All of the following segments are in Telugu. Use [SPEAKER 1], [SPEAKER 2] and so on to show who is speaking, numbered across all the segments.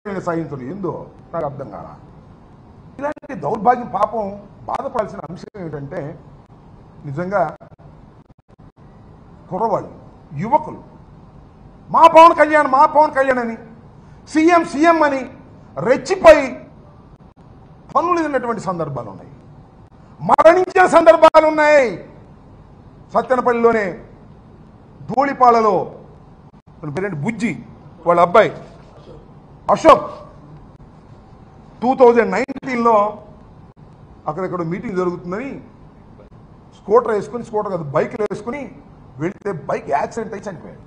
[SPEAKER 1] న్యాయంగా సాగించరు ఏందో నాకు అర్థం కాల ఇలాంటి దౌర్భాగ్యం పాపం బాధపడాల్సిన అంశం ఏమిటంటే నిజంగా కుర్రవాళ్ళు యువకులు మా పవన్ కళ్యాణ్ మా పవన్ కళ్యాణ్ అని సీఎం సీఎం అని రెచ్చిపోయి పనులు తిన్నటువంటి సందర్భాలు ఉన్నాయి మరణించిన సందర్భాలు ఉన్నాయి సత్యనపల్లిలోనే ధూళిపాలలో తన పేరేంటి బుజ్జి వాళ్ళ అబ్బాయి అశోక్ టూ థౌజండ్ నైన్టీన్లో అక్కడెక్కడ మీటింగ్ జరుగుతుందని స్కూటర్ వేసుకుని స్కూటర్ కాదు బైక్లు వేసుకుని వెళితే బైక్ యాక్సిడెంట్ అయి చనిపోయాడు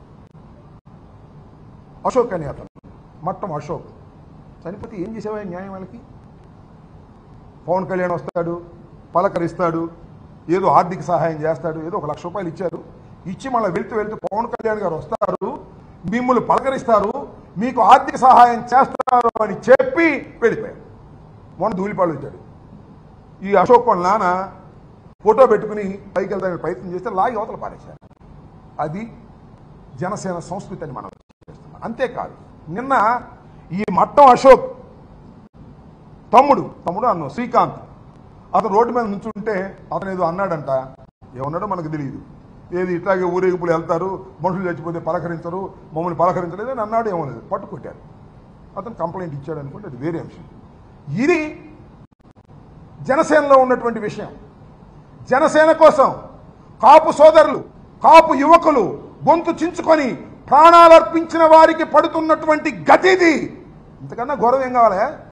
[SPEAKER 1] అశోక్ అని అతను మొత్తం అశోక్ చనిపోతే ఏం చేసేవా న్యాయం వాళ్ళకి పవన్ కళ్యాణ్ వస్తాడు పలకరిస్తాడు ఏదో ఆర్థిక సహాయం చేస్తాడు ఏదో ఒక లక్ష రూపాయలు ఇచ్చారు ఇచ్చి మళ్ళీ వెళ్తూ వెళ్తూ పవన్ కళ్యాణ్ గారు వస్తారు మిమ్మల్ని పలకరిస్తారు మీకు ఆర్థిక సహాయం చేస్తారు అని చెప్పి వెళ్ళిపోయారు మొన్న ధూళిపాడు వచ్చాడు ఈ అశోక్ వాళ్ళ నాన్న ఫోటో పెట్టుకుని పైకి వెళ్తానికి ప్రయత్నం చేస్తే లాగి అవతల పారేశారు అది జనసేన సంస్కృతి అని మనం చేస్తున్నాం అంతేకాదు నిన్న ఈ మట్టం అశోక్ తమ్ముడు తమ్ముడు అన్న శ్రీకాంత్ అతను రోడ్డు మీద నుంచుంటే అతను ఏదో అన్నాడంట ఏమన్నాడో మనకు తెలియదు ఏది ఇట్లాగే ఊరేగింపులు వెళ్తారు మనుషులు చచ్చిపోతే పలకరించరు మమ్మల్ని పలకరించలేదు అని అన్నాడు ఏమో లేదు పట్టుకొట్టారు అతను కంప్లైంట్ ఇచ్చాడు అనుకుంటే అది వేరే అంశం ఇది జనసేనలో ఉన్నటువంటి విషయం జనసేన కోసం కాపు సోదరులు కాపు యువకులు గొంతు చించుకొని ప్రాణాలర్పించిన వారికి పడుతున్నటువంటి గతిది ఇంతకన్నా గౌరవం ఏం కావాలా